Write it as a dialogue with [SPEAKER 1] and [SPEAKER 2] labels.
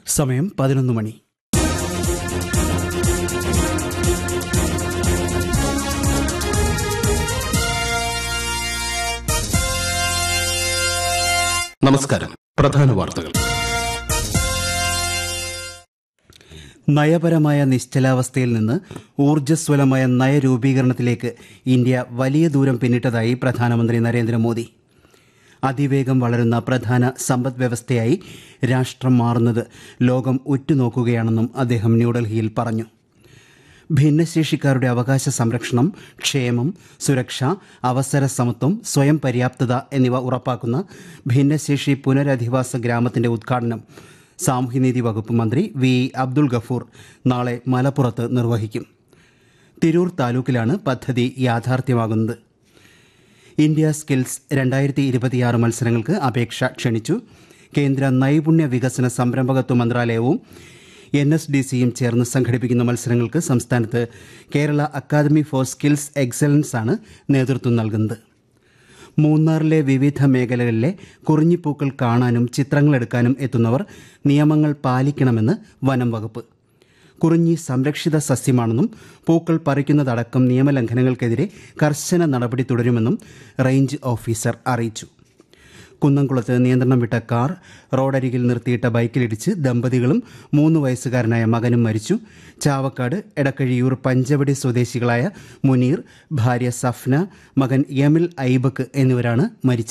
[SPEAKER 1] സമയം പതിനൊന്ന് മണി
[SPEAKER 2] നമസ്കാരം പ്രധാന വാർത്തകൾ
[SPEAKER 1] നയപരമായ നിശ്ചലാവസ്ഥയിൽ നിന്ന് ഊർജ്ജസ്വലമായ നയരൂപീകരണത്തിലേക്ക് ഇന്ത്യ വലിയ ദൂരം പിന്നിട്ടതായി പ്രധാനമന്ത്രി നരേന്ദ്രമോദി അതിവേഗം വളരുന്ന പ്രധാന സമ്പദ് വ്യവസ്ഥയായി രാഷ്ട്രം മാറുന്നത് ലോകം ഉറ്റുനോക്കുകയാണെന്നും അദ്ദേഹം ന്യൂഡൽഹിയിൽ പറഞ്ഞു ഭിന്നശേഷിക്കാരുടെ അവകാശ സംരക്ഷണം ക്ഷേമം സുരക്ഷ അവസര സമത്വം സ്വയം പര്യാപ്തത എന്നിവ ഉറപ്പാക്കുന്ന ഭിന്നശേഷി പുനരധിവാസ ഗ്രാമത്തിന്റെ ഉദ്ഘാടനം സാമൂഹ്യനീതി വകുപ്പ് മന്ത്രി വി അബ്ദുൾ ഗഫൂർ നാളെ മലപ്പുറത്ത് നിർവഹിക്കും തിരൂർ താലൂക്കിലാണ് പദ്ധതി യാഥാർത്ഥ്യമാകുന്നത് ഇന്ത്യ സ്കിൽസ് രണ്ടായിരത്തി ഇരുപത്തിയാറ് മത്സരങ്ങൾക്ക് അപേക്ഷ ക്ഷണിച്ചു കേന്ദ്ര നൈപുണ്യ വികസന സംരംഭകത്വ മന്ത്രാലയവും എൻ എസ് ഡി സിയും ചേർന്ന് സംഘടിപ്പിക്കുന്ന മത്സരങ്ങൾക്ക് സംസ്ഥാനത്ത് Kerala academy for skills excellence ആണ് നേതൃത്വം നൽകുന്നത് മൂന്നാറിലെ വിവിധ മേഖലകളിലെ കുറിഞ്ഞിപ്പൂക്കൾ കാണാനും ചിത്രങ്ങളെടുക്കാനും എത്തുന്നവർ നിയമങ്ങൾ പാലിക്കണമെന്ന് വനം വകുപ്പ് കുറിഞ്ഞി സംരക്ഷിത സസ്യമാണെന്നും പൂക്കൾ പറിക്കുന്നതടക്കം നിയമലംഘനങ്ങൾക്കെതിരെ കർശന നടപടി തുടരുമെന്നും റേഞ്ച് ഓഫീസർ അറിയിച്ചു കുന്നംകുളത്ത് നിയന്ത്രണം വിട്ട കാർ റോഡരികിൽ നിർത്തിയിട്ട ബൈക്കിലിടിച്ച് ദമ്പതികളും മൂന്ന് വയസ്സുകാരനായ മകനും മരിച്ചു ചാവക്കാട് എടക്കഴിയൂർ പഞ്ചവടി സ്വദേശികളായ മുനീർ ഭാര്യ സഫ്ന മകൻ യമിൽ ഐബക്ക് എന്നിവരാണ് മരിച്ചത്